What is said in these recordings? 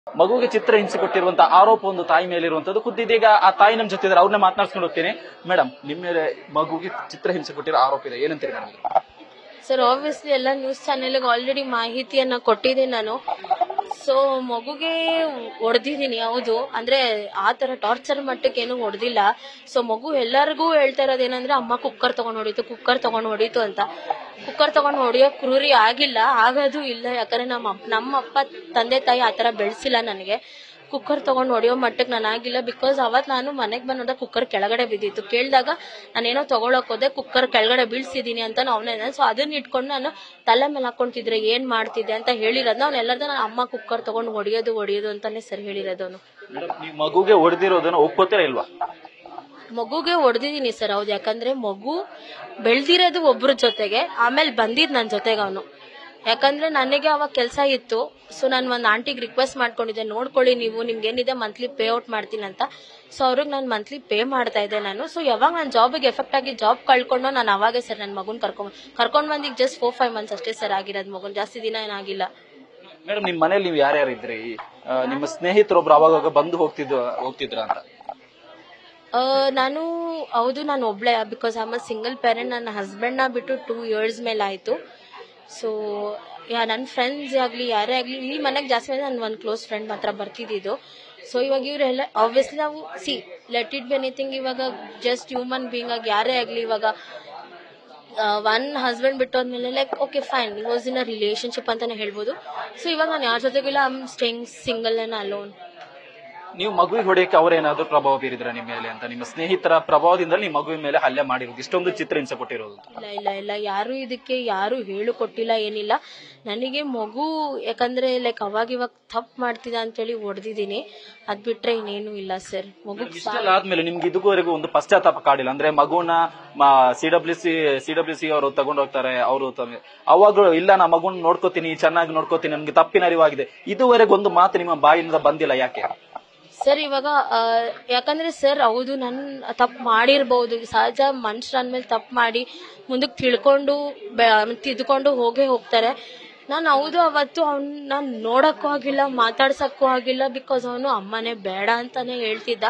ಮಗುವಿಗೆ ಚಿತ್ರ ಹಿಂಸೆ ಕೊಟ್ಟಿರುವಂತ ಆರೋಪ ಒಂದು ತಾಯಿ ಮೇಲೆ ಇರುವಂತದ್ದು ಖುದ್ದಿದೀಗ ಆ ತಾಯಿ ನಮ್ ಜೊತೆ ಇದ್ದಾರೆ ಅವ್ರನ್ನ ಮಾತನಾಡ್ಸ್ಕೊಂಡು ಹೋಗ್ತೀನಿ ಮೇಡಮ್ ನಿಮ್ಮ ಮೇಲೆ ಮಗುವಿಗೆ ಚಿತ್ರ ಹಿಂಸೆ ಕೊಟ್ಟಿರೋ ಆರೋಪ ಇದೆ ಏನಂತೀರಿ ಮೇಡಮ್ ಸರ್ ಆಬ್ವಿಯಸ್ಲಿ ಎಲ್ಲ ನ್ಯೂಸ್ ಚಾನೆಲ್ಗೆ ಆಲ್ರೆಡಿ ಮಾಹಿತಿಯನ್ನ ಕೊಟ್ಟಿದ್ದೀನಿ ನಾನು ಸೊ ಮಗುಗೆ ಹೊಡೆದಿದ್ದೀನಿ ಹೌದು ಅಂದ್ರೆ ಆ ತರ ಟಾರ್ಚರ್ ಮಟ್ಟಕ್ಕೆ ಏನು ಹೊಡೆದಿಲ್ಲ ಸೊ ಮಗು ಎಲ್ಲರಿಗೂ ಹೇಳ್ತಾ ಇರೋದೇನಂದ್ರೆ ಅಮ್ಮ ಕುಕ್ಕರ್ ತಗೊಂಡ್ ಹೊಡಿತು ಕುಕ್ಕರ್ ತಗೊಂಡ್ ಹೊಡಿತು ಅಂತ ಕುಕ್ಕರ್ ತಗೊಂಡ್ ಹೊಡಿಯೋ ಕ್ರೂರಿ ಆಗಿಲ್ಲ ಆಗೋದು ಇಲ್ಲ ಯಾಕಂದ್ರೆ ನಮ್ಮ ಅಪ್- ನಮ್ಮ ಅಪ್ಪ ತಂದೆ ತಾಯಿ ಆತರ ಬೆಳೆಸಿಲ್ಲ ನನಗೆ ಕುಕ್ಕರ್ ತಗೊಂಡ್ ಹೊಡಿಯೋ ಮಟ್ಟಕ್ಕೆ ನಾನು ಆಗಿಲ್ಲ ಬಿಕಾಸ್ ಅವತ್ ನಾನು ಮನೆಗೆ ಬಂದಾಗ ಕುಕ್ಕರ್ ಕೆಳಗಡೆ ಬಿದ್ದಿತ್ತು ಕೇಳಿದಾಗ ನಾನೇನೋ ತಗೊಳಕ್ ಹೋದೆ ಕುಕ್ಕರ್ ಕೆಳಗಡೆ ಬೀಳ್ಸಿದೀನಿ ಅಂತ ಅವನೇ ಸೊ ಅದನ್ನ ಇಟ್ಕೊಂಡು ನಾನು ತಲೆ ಮೇಲೆ ಹಾಕೊಂತಿದ್ರೆ ಏನ್ ಮಾಡ್ತಿದ್ದೆ ಅಂತ ಹೇಳಿರೋದು ಅವ್ನು ಎಲ್ಲರದ ನಾನು ಅಮ್ಮ ಕುಕ್ಕರ್ ತಗೊಂಡು ಹೊಡಿಯೋದು ಹೊಡಿಯೋದು ಅಂತಾನೆ ಸರ್ ಹೇಳಿರೋದು ಅವನು ಮೇಡಮ್ ನೀವು ಮಗುಗೆ ಹೊಡೆದಿರೋದನ್ನ ಒಪ್ಪೋತೀರಾ ಇಲ್ವಾ ಮಗುಗೆ ಹೊಡೆದಿದ್ದೀನಿ ಸರ್ ಹೌದು ಯಾಕಂದ್ರೆ ಮಗು ಬೆಳ್ದಿರೋದು ಒಬ್ರ ಜೊತೆಗೆ ಆಮೇಲೆ ಬಂದಿದ್ ನನ್ನ ಜೊತೆಗೆ ಅವನು ಯಾಕಂದ್ರೆ ನನಗೆ ಅವಾಗ ಕೆಲಸ ಇತ್ತು ಸೊ ನಾನು ಒಂದು ಆಂಟಿಗೆ ರಿಕ್ವೆಸ್ಟ್ ಮಾಡ್ಕೊಂಡಿದ್ದೆ ನೋಡ್ಕೊಳ್ಳಿ ನೀವು ನಿಮ್ಗೆ ಏನಿದೆ ಮಂತ್ಲಿ ಪೇ ಔಟ್ ಮಾಡ್ತೀನಿ ಅಂತ ಸೊ ಅವ್ರಿಗೆ ನಾನು ಮಂತ್ಲಿ ಪೇ ಮಾಡ್ತಾ ಇದ್ದೆ ನಾನು ಸೊ ಯಾವಾಗ ನಾನು ಜಾಬಿಗೆ ಎಫೆಕ್ಟ್ ಆಗಿ ಜಾಬ್ ಕಳ್ಕೊಂಡು ನಾನು ಅವಾಗೆ ಸರ್ ನನ್ನ ಮಗುನ್ ಕರ್ಕೊಂಡ್ ಕರ್ಕೊಂಡ್ ಬಂದಿಗೆ ಜಸ್ಟ್ ಫೋರ್ ಫೈವ್ ಮಂತ್ಸ್ ಅಷ್ಟೇ ಸರ್ ಆಗಿರೋದು ಮಗುನ್ ಜಾಸ್ತಿ ದಿನ ಏನಾಗಿಲ್ಲ ಮೇಡಮ್ ನಿಮ್ ಮನೇಲಿ ನೀವು ಯಾರ್ಯಾರು ಇದ್ರಿ ಆ, ನಿಮ್ಮ ಸ್ನೇಹಿತರೊಬ್ರು ಅವಾಗ ಬಂದು ಹೋಗ್ತಿದ್ ಹೋಗ್ತಿದ್ರ ಅಂತ ಆ, ನಾನು ಹೌದು ನಾನು ಒಬ್ಳೆ because I a single parent ನನ್ನ ಹಸ್ಬೆಂಡ್ನ ಬಿಟ್ಟು ಟೂ ಇಯರ್ಸ್ ಮೇಲೆ ಆಯಿತು ಸೊ ಯಾ ನನ್ನ ಫ್ರೆಂಡ್ಸ್ ಆಗಲಿ ಯಾರೇ ಆಗಲಿ ಈ ಮನೆಗೆ ಜಾಸ್ತಿ ಅಂದರೆ ನನ್ನ ಒಂದು ಕ್ಲೋಸ್ ಫ್ರೆಂಡ್ ಮಾತ್ರ ಬರ್ತಿದ್ದಿದ್ದು ಸೊ ಇವಾಗ ಇವರೆಲ್ಲ ಆಬ್ವಿಯಸ್ಲಿ ನಾವು see let it be anything ಇವಾಗ ಜಸ್ಟ್ ಹ್ಯೂಮನ್ ಬೀಯಿಂಗ್ ಆಗಿ ಯಾರೇ ಆಗಲಿ ಇವಾಗ ಒನ್ ಹಸ್ಬೆಂಡ್ ಬಿಟ್ಟು ಹೋದ್ಮೇಲೆ like okay fine was in a relationship ಅಂತಾನೆ ಹೇಳ್ಬೋದು ಸೊ ಇವಾಗ ನಾನು ಯಾರ ಜೊತೆಗಿಲ್ಲ I'm staying single and alone ನೀವು ಮಗುವಿಗೆ ಹೊಡೆಯಕ್ಕೆ ಅವರೇನಾದ್ರೂ ಪ್ರಭಾವ ಬೀರಿದ್ರ ನಿಮ್ಮ ಮೇಲೆ ಅಂತ ನಿಮ್ಮ ಸ್ನೇಹಿತರ ಪ್ರಭಾವದಿಂದ ನಿಮ್ಮ ಮಗುವಿನ ಮೇಲೆ ಹಲ್ಲೆ ಮಾಡಿರೋದು ಇಷ್ಟೊಂದು ಚಿತ್ರ ಹಿಂಸೆ ಕೊಟ್ಟಿರೋದು ಇಲ್ಲ ಇಲ್ಲ ಇಲ್ಲ ಯಾರು ಇದಕ್ಕೆ ಯಾರು ಹೇಳು ಕೊಟ್ಟಿಲ್ಲ ಏನಿಲ್ಲ ನನಗೆ ಮಗು ಯಾಕಂದ್ರೆ ಲೈಕ್ ಅವಾಗ ಇವಾಗ ತಪ್ಪು ಮಾಡ್ತಿದ ಅಂತೇಳಿ ಹೊಡೆದಿದ್ದೀನಿ ಅದ್ ಬಿಟ್ರೆ ಇನ್ನೇನು ಇಲ್ಲ ಸರ್ ಮಗು ಇಷ್ಟೆಲ್ಲ ಆದ್ಮೇಲೆ ನಿಮ್ಗೆ ಇದುವರೆಗೂ ಒಂದು ಪಶ್ಚಾತ್ತಾಪ ಕಾಡಿಲ್ಲ ಅಂದ್ರೆ ಮಗುನ C W C C W C ಅವರು ತಗೊಂಡು ಹೋಗ್ತಾರೆ ಅವರು ಅವಾಗ ಇಲ್ಲ ನಾ ಮಗುನ ನೋಡ್ಕೋತೀನಿ ಚೆನ್ನಾಗಿ ನೋಡ್ಕೋತೀನಿ ನಮ್ಗೆ ತಪ್ಪಿನ ಅರಿವಾಗಿದೆ ಇದುವರೆಗೂ ಒಂದು ಮಾತು ನಿಮ್ಮ ಬಾಯಿಂದ ಬಂದಿಲ್ಲ ಯಾಕೆ ಸರ್ ಇವಾಗ ಆ, ಯಾಕಂದ್ರೆ ಸರ್ ಹೌದು ನನ್ ತಪ್ಪು ಮಾಡಿರ್ಬಹುದು ಸಹಜ ಮನುಷ್ಯರ ಅಂದ್ಮೇಲೆ ತಪ್ಪು ಮಾಡಿ ಮುಂದಕ್ಕೆ ತಿಳ್ಕೊಂಡು ಬೆ- ತಿದ್ಕೊಂಡು ಹೋಗೇ ಹೋಗ್ತಾರೆ ನಾನು ಹೌದು ಅವತ್ತು ಅವ್ನ್ ನಾನು ನೋಡಕ್ಕೂ ಆಗಿಲ್ಲ ಮಾತಾಡ್ಸಕ್ಕೂ ಆಗಿಲ್ಲ ಬಿಕಾಸ್ ಅವನು ಅಮ್ಮನೇ ಬೇಡ ಅಂತಾನೆ ಹೇಳ್ತಿದ್ದ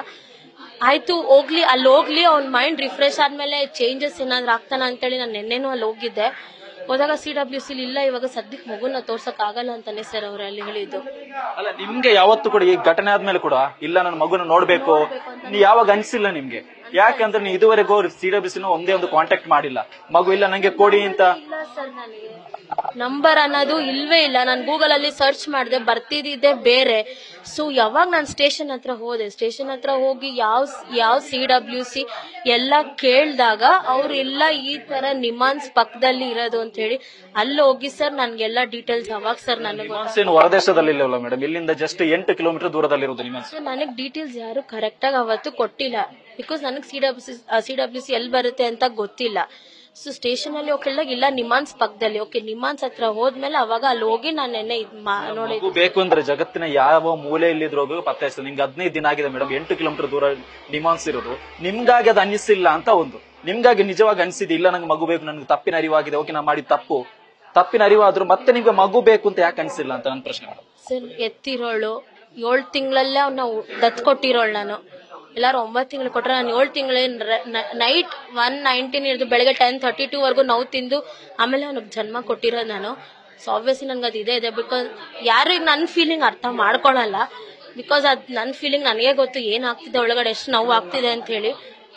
ಆಯ್ತು ಹೋಗ್ಲಿ ಅಲ್ಲಿ ಹೋಗ್ಲಿ ಅವ್ನ ಮೈಂಡ್ ರಿಫ್ರೆಶ್ ಆದ್ಮೇಲೆ ಚೇಂಜಸ್ ಏನಾದ್ರು ಆಗ್ತಾನ ಅಂತೇಳಿ ನಾನು ನಿನ್ನೆನೂ ಅಲ್ಲಿ ಹೋಗಿದ್ದೆ ಹೋದಾಗ ಸಿ ಡಬ್ಲ್ಯೂ ಸಿ ಇಲ್ಲ ಇವಾಗ ಸದ್ಯಕ್ಕೆ ಮಗುನ ತೋರ್ಸಕ್ ಆಗಲ್ಲ ಅಂತಾನೆ ಸರ್ ಅವ್ರು ಅಲ್ಲಿ ಹೇಳಿದ್ದು ಅಲ್ಲ ನಿಮ್ಗೆ ಯಾವತ್ತು ಕೂಡ ಈ ಘಟನೆ ಆದ್ಮೇಲೆ ಕೂಡ ಇಲ್ಲ ನನ್ನ ಮಗುನ ನೋಡ್ಬೇಕು ನೀ ಯಾವಾಗ ಅನ್ಸಿಲ್ಲ ನಿಮ್ಗೆ ಯಾಕಂದ್ರೆ ನೀವು ಇದುವರೆಗೂ ಸಿ ಡಬ್ಲ್ಯೂ ಸಿ ಒಂದೇ ಒಂದು ಕಾಂಟ್ಯಾಕ್ಟ್ ಮಾಡಿಲ್ಲ ಮಗು ಇಲ್ಲ ನಂಗೆ ಕೊಡಿ ಅಂತ ಇಲ್ಲ ಸರ್ ನನಗೆ ನಂಬರ್ ಅನ್ನೋದು ಇಲ್ವೇ ಇಲ್ಲ ನಾನು ಗೂಗಲ್ ಅಲ್ಲಿ ಸರ್ಚ್ ಮಾಡಿದೆ ಬರ್ತಿದ್ದೆ ಬೇರೆ ಸೊ ಯಾವಾಗ ನಾನು ಸ್ಟೇಷನ್ ಹತ್ರ ಹೋದೆ ಸ್ಟೇಷನ್ ಹತ್ರ ಹೋಗಿ ಯಾವ ಯಾವ ಸಿ ಡಬ್ಲ್ಯೂ ಸಿ ಎಲ್ಲ ಕೇಳಿದಾಗ ಅವ್ರೆಲ್ಲ ಈ ತರ ನಿಮಾನ್ಸ್ ಪಕ್ಕದಲ್ಲಿ ಇರೋದು ಅಂತ ಹೇಳಿ ಅಲ್ಲಿ ಹೋಗಿ ಸರ್ ನನ್ಗೆಲ್ಲ ಡೀಟೇಲ್ಸ್ ಅವಾಗ ಸರ್ ನನಗೆ ನಿಮ್ಮಾನ್ಸ್ ಏನು ಹೊರದೇಶದಲ್ಲಿ ಇಲ್ಲವಲ್ಲ ಮೇಡಮ್ ಇಲ್ಲಿಂದ ಜಸ್ಟ್ ಎಂಟು ಕಿಲೋಮೀಟರ್ ದೂರದಲ್ಲಿರೋದು ನಿಮ್ಮ ಸೊ ನನಗೆ ಡೀಟೇಲ್ಸ್ ಯಾರು ಕರೆಕ್ಟ್ ಆಗಿ ಅವತ್ತು ಕೊಟ್ಟಿಲ್ಲ ಬಿಕಾಸ್ ನನಗೆ C W C C W C ಎಲ್ಲಿ ಬರುತ್ತೆ ಅಂತ ಗೊತ್ತಿಲ್ಲ ಸೊ ಸ್ಟೇಷನ್ ಅಲ್ಲಿ ಹೋಗಿ ಕೇಳಿದಾಗ ಇಲ್ಲ ನಿಮಾನ್ಸ್ ಪಕ್ಕದಲ್ಲಿ ಓಕೆ ನಿಮಾನ್ಸ್ ಹತ್ರ ಹೋದ್ಮೇಲೆ ಅವಾಗ ಅಲ್ಲಿ ಹೋಗಿ ನಾನು ನೆನ್ನೆ ಇದ್ ಮಾ- ನೋಡಿ ಮಗು ಬೇಕು ಅಂದ್ರೆ ಜಗತ್ತಿನ ಯಾವ ಮೂಲೆಯಲ್ಲಿದ್ರೂ ಪತ್ತೆ ಹಚ್ತದೆ ನಿಮ್ಗೆ ಹದಿನೈದು ದಿನ ಆಗಿದೆ ಮೇಡಮ್ ಎಂಟು ಕಿಲೋಮೀಟರ್ ದೂರ ಡಿಮಾನ್ಸ್ ಇರೋದು ನಿಮ್ಗಾಗಿ ಅದು ಅನ್ನಿಸಿಲ್ಲ ಅಂತ ಒಂದು ನಿಮ್ಗಾಗಿ ನಿಜವಾಗಿ ಅನ್ಸಿದೆ ಇಲ್ಲ ನಂಗೆ ಮಗು ಬೇಕು ನನ್ಗೆ ತಪ್ಪಿನ ಅರಿವಾಗಿದೆ ಓಕೆ ನಾ ಮಾಡಿದ ತಪ್ಪು ತಪ್ಪಿನ ಅರಿವಾದ್ರೂ ಮತ್ತೆ ನಿಮ್ಗೆ ಮಗು ಬೇಕು ಅಂತ ಯಾಕೆ ಅನ್ಸಿಲ್ಲ ಅಂತ ನನ್ನ ಪ್ರಶ್ನೆ ಮೇಡಮ್ ಸರ್ ಎತ್ತಿರೋಳು ಏಳು ತಿಂಗಳಲ್ಲೇ ಅವನ್ನ ದತ್ ಕೊಟ್ಟಿರೋಳು ನಾನು ಎಲ್ಲಾರು ಒಂಬತ್ತು ತಿಂಗಳು ಕೊಟ್ರೆ ನಾನು ಏಳು ತಿಂಗಳ ನೈಟ್ ಒನ್ ನೈನ್ಟೀನ್ ಇರ್ದು ಬೆಳಗ್ಗೆ ಟೆನ್ ತರ್ಟಿ ಟೂ ವರ್ಗು ನೋವು ತಿಂದು ಆಮೇಲೆ ಅವನಿಗೆ ಜನ್ಮ ಕೊಟ್ಟಿರೋದು ನಾನು ಸೊ ಆಬ್ವಿಯಸ್ಲಿ ನನ್ಗೆ ಅದು ಇದೆ ಇದೆ ಬಿಕಾಸ್ ಯಾರು ಈಗ ನನ್ನ ಫೀಲಿಂಗ್ ಅರ್ಥ ಮಾಡ್ಕೊಳಲ್ಲ ಬಿಕಾಸ್ ಅದು ನನ್ನ ಫೀಲಿಂಗ್ ನನಗೆ ಗೊತ್ತು ಏನಾಗ್ತಿದೆ ಒಳಗಡೆ ಎಷ್ಟು ನೋವು ಆಗ್ತಿದೆ ಅಂತ ಹೇಳಿ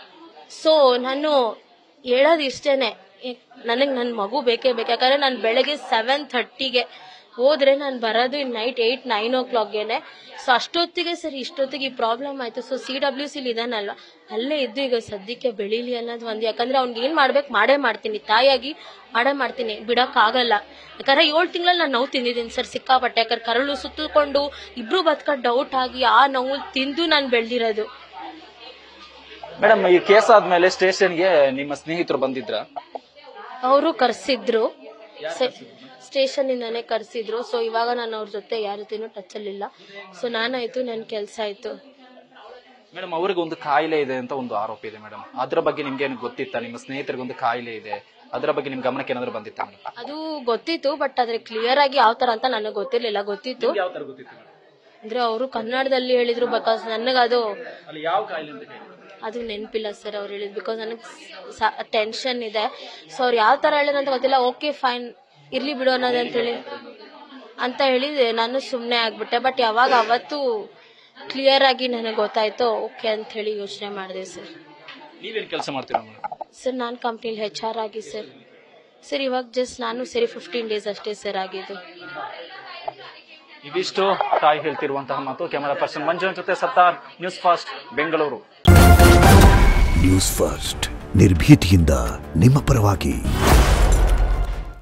ಸೊ ನಾನು ಹೇಳೋದು ಇಷ್ಟೇನೆ ನನಗೆ ನನ್ನ ಮಗು ಬೇಕೇ ಬೇಕು ಯಾಕಂದ್ರೆ ನಾನು ಬೆಳಗ್ಗೆ ಸೆವೆನ್ ಥರ್ಟಿಗೆ ಹೋದ್ರೆ ನಾನು ಬರೋದು ನೈಟ್ ಏಯ್ಟ್ ನೈನ್ ಓ ಕ್ಲಾಕ್ಗೆನೆ ಸೊ ಅಷ್ಟೊತ್ತಿಗೆ ಸರಿ ಇಷ್ಟೊತ್ತಿಗೆ ಈ ಪ್ರಾಬ್ಲಮ್ ಆಯ್ತು ಸೊ ಸಿ ಡಬ್ಲ್ಯೂ ಸಿಲಿ ಇದಾನಲ್ಲ ಅಲ್ಲೇ ಇದ್ದು ಈಗ ಸದ್ಯಕ್ಕೆ ಬೆಳೀಲಿ ಅನ್ನೋದು ಒಂದು ಯಾಕಂದ್ರೆ ಅವ್ನಿಗೆ ಏನ್ ಮಾಡ್ಬೇಕು ಮಾಡೇ ಮಾಡ್ತೀನಿ ತಾಯಿಯಾಗಿ ಮಾಡೇ ಮಾಡ್ತೀನಿ ಬಿಡಕ್ ಆಗಲ್ಲ ಯಾಕಂದ್ರೆ ಏಳು ತಿಂಗಳಲ್ಲಿ ನಾನು ನೋವು ತಿಂದಿದ್ದೀನಿ ಸರ್ ಸಿಕ್ಕಾಪಟ್ಟೆ ಯಾಕಂದ್ರೆ ಕರಳು ಸುತ್ತಕೊಂಡು ಇಬ್ರು ಬದುಕ ಡೌಟ್ ಆಗಿ ಆ ನೋವು ತಿಂದು ನಾನು ಬೆಳ್ದಿರೋದು ಮೇಡಮ್ ಈ ಕೇಸ್ ಆದ್ಮೇಲೆ ಸ್ಟೇಷನ್ಗೆ ನಿಮ್ಮ ಸ್ನೇಹಿತರು ಬಂದಿದ್ರ ಅವರು ಕರ್ಸಿದ್ರು ಸ್ಟೇಷನ್ ಇಂದಾನೆ ಕರ್ಸಿದ್ರು ಸೊ ಇವಾಗ ನಾನು ಅವ್ರ ಜೊತೆ ಯಾರ ಜೊತೆನೂ ಟಚ್ ಅಲ್ಲಿಲ್ಲ ಸೊ ನಾನಾಯ್ತು ನನ್ನ ಕೆಲಸ ಆಯ್ತು ಮೇಡಮ್ ಅವ್ರಿಗೆ ಒಂದು ಕಾಯಿಲೆ ಇದೆ ಅಂತ ಒಂದು ಆರೋಪ ಇದೆ ಮೇಡಮ್ ಅದ್ರ ಬಗ್ಗೆ ನಿಮ್ಗೆ ಏನು ಗೊತ್ತಿತ್ತಾ ನಿಮ್ಮ ಸ್ನೇಹಿತರಿಗೆ ಒಂದು ಕಾಯಿಲೆ ಇದೆ ಅದರ ಬಗ್ಗೆ ನಿಮ್ ಗಮನಕ್ಕೆ ಏನಾದ್ರು ಬಂದಿತ್ತಾ ಅದು ಗೊತ್ತಿತ್ತು ಬಟ್ ಆದ್ರೆ ಕ್ಲಿಯರ್ ಆಗಿ ಯಾವ ತರ ಅಂತ ನನಗೆ ಗೊತ್ತಿರ್ಲಿಲ್ಲ ಗೊತ್ತಿತ್ತು ಯಾವ ತರ ಗೊತ್ತಿತ್ತು ಅಂದ್ರೆ ಅವರು ಕನ್ನಡದಲ್ಲಿ ಹೇಳಿದ್ರು ಬಿಕಾಸ್ ನನಗದು ಅಲ್ಲಿ ಯಾವ ಕಾಯಿಲೆ ಅಂತ ಕೇಳಿ ಅದು ನೆನಪಿಲ್ಲ ಸರ್ ಅವ್ರು ಹೇಳಿದ್ ಬಿಕಾಸ್ ನನಗೆ ಟೆನ್ಷನ್ ಇದೆ ಸೊ ಅವ್ರು ಯಾವ ತರ ಹೇಳಿದ್ರು ಅಂತ ಗೊತ್ತಿಲ್ಲ ಓಕೆ ಫೈನ್ ಇರ್ಲಿ ಬಿಡು ಅನ್ನೋದಂತೇಳಿ ಅಂತ ಹೇಳಿ ನಾನು ಸುಮ್ಮನೆ ಆಗ್ಬಿಟ್ಟೆ ಬಟ್ ಯಾವಾಗ ಅವತ್ತು ಕ್ಲಿಯರ್ ಆಗಿ ನನಗೆ ಗೊತ್ತಾಯ್ತು ಓಕೆ ಅಂತ ಹೇಳಿ ಯೋಚನೆ ಮಾಡಿದೆ ಸರ್ ನೀವೇನ್ ಕೆಲಸ ಮಾಡ್ತೀರಾ ಮೇಡಮ್ ಸರ್ ನಾನು ಕಂಪ್ನಿಲಿ ಹೆಚ್ ಆರ್ ಆಗಿ ಸರ್ ಸರ್ ಇವಾಗ ಜಸ್ಟ್ ನಾನು ಸೇರಿ ಫಿಫ್ಟೀನ್ ಡೇಸ್ ಅಷ್ಟೇ ಸರ್ ಆಗಿದ್ದು ಇದಿಷ್ಟು ತಾಯಿ ಹೇಳ್ತಿರುವಂತಹ ಮಾತು ಕ್ಯಾಮರಾ ಪರ್ಸನ್ ಮಂಜುನ್ ಜೊತೆ ಸತ್ತಾರ್ news fast Bengaluru news first ನಿರ್ಭೀತಿಯಿಂದ ನಿಮ್ಮ ಪರವಾಗಿ